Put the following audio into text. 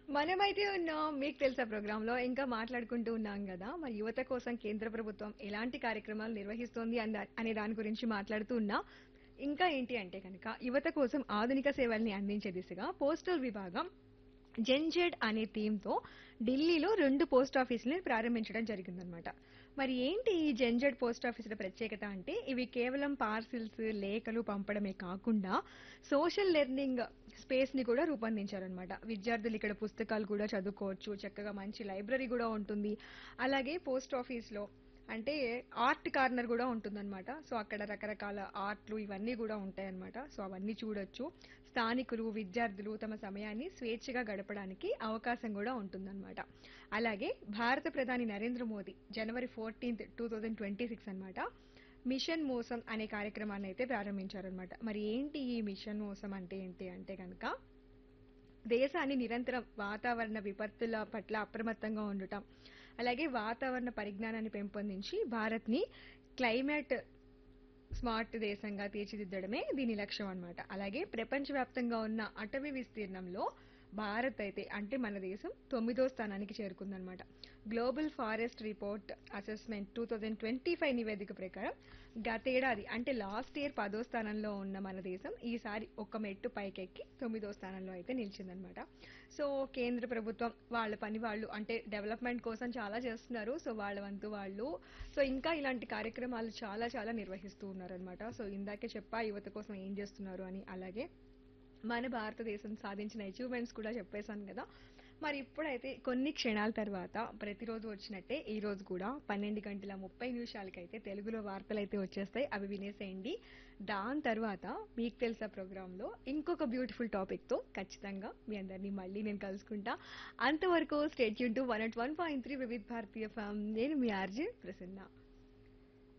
మనమైతే ఉన్నాం మీకు తెలుసా ప్రోగ్రామ్ లో ఇంకా మాట్లాడుకుంటూ ఉన్నాం కదా మరి యువత కోసం కేంద్ర ప్రభుత్వం ఎలాంటి కార్యక్రమాలు నిర్వహిస్తోంది అన్న- అనే దాని గురించి మాట్లాడుతూ ఉన్నా ఇంకా ఏంటి అంటే కనుక యువత కోసం ఆధునిక సేవల్ని అందించే దిశగా పోస్టల్ విభాగం జెన్జెడ్ అనే థీమ్తో ఢిల్లీలో రెండు పోస్ట్ ఆఫీసులను ప్రారంభించడం జరిగిందనమాట మరి ఏంటి ఈ జెన్జెడ్ పోస్ట్ ఆఫీసుల ప్రత్యేకత అంటే ఇవి కేవలం పార్సిల్స్ లేఖలు పంపడమే కాకుండా సోషల్ లెర్నింగ్ స్పేస్ ని కూడా రూపొందించారనమాట విద్యార్థులు ఇక్కడ పుస్తకాలు కూడా చదువుకోవచ్చు చక్కగా మంచి లైబ్రరీ కూడా ఉంటుంది అలాగే పోస్ట్ ఆఫీస్ లో అంటే ఆర్ట్ కార్నర్ కూడా ఉంటుందన్నమాట సో అక్కడ రకరకాల ఆర్ట్లు ఇవన్నీ కూడా ఉంటాయన్నమాట సో అవన్నీ చూడొచ్చు స్థానికులు విద్యార్థులు తమ సమయాన్ని స్వేచ్ఛగా గడపడానికి అవకాశం కూడా ఉంటుందన్నమాట అలాగే భారత ప్రధాని నరేంద్ర మోదీ జనవరి fourteenth two thousand twenty six అనమాట మిషన్ మోసం అనే కార్యక్రమాన్ని అయితే ప్రారంభించారనమాట మరి ఏంటి ఈ మిషన్ మోసం అంటే ఏంటి అంటే కనుక దేశాన్ని నిరంతరం వాతావరణ విపత్తుల పట్ల అప్రమత్తంగా ఉండటం అలాగే వాతావరణ పరిజ్ఞానాన్ని పెంపొందించి భారత్ని క్లైమేట్ స్మార్ట్ దేశంగా తీర్చిదిద్దడమే దీని లక్ష్యం అన్నమాట అలాగే ప్రపంచవ్యాప్తంగా ఉన్న అటవీ విస్తీర్ణంలో భారత్ అయితే అంటే మన దేశం తొమ్మిదో స్థానానికి చేరుకుందనమాట global forest report assessment two thousand twenty five నివేదిక ప్రకారం గతేడాది అంటే లాస్ట్ ఇయర్ పదో స్థానంలో ఉన్న మన దేశం ఈసారి ఒక మెట్టు పైకెక్కి తొమ్మిదో స్థానంలో అయితే నిలిచిందనమాట సో కేంద్ర ప్రభుత్వం వాళ్ళ పని వాళ్ళు అంటే డెవలప్మెంట్ కోసం చాలా చేస్తున్నారు సో వాళ్ళ వంతు వాళ్ళు సో ఇంకా ఇలాంటి కార్యక్రమాలు చాలా చాలా నిర్వహిస్తూ ఉన్నారనమాట సో ఇందాకే చెప్పా యువత కోసం ఏం చేస్తున్నారు అని అలాగే మన భారతదేశం సాధించిన అచీవ్మెంట్స్ కూడా చెప్పేశాను కదా మరి ఇప్పుడైతే కొన్ని క్షణాల తర్వాత ప్రతిరోజు వచ్చినట్టే ఈ రోజు కూడా పన్నెండు గంటల ముప్పై నిమిషాలకైతే తెలుగులో వార్తలు అయితే వచ్చేస్తాయి అవి వినేసేయండి దాని తర్వాత మీకు తెలుసా ప్రోగ్రాంలో ఇంకొక బ్యూటిఫుల్ టాపిక్తో ఖచ్చితంగా మీ అందరినీ మళ్ళీ నేను కలుసుకుంటా అంతవరకు స్టేట్ యూన్ to one at one point three Vividh Bharatiya FM నేను మీ ఆర్జే ప్రసన్న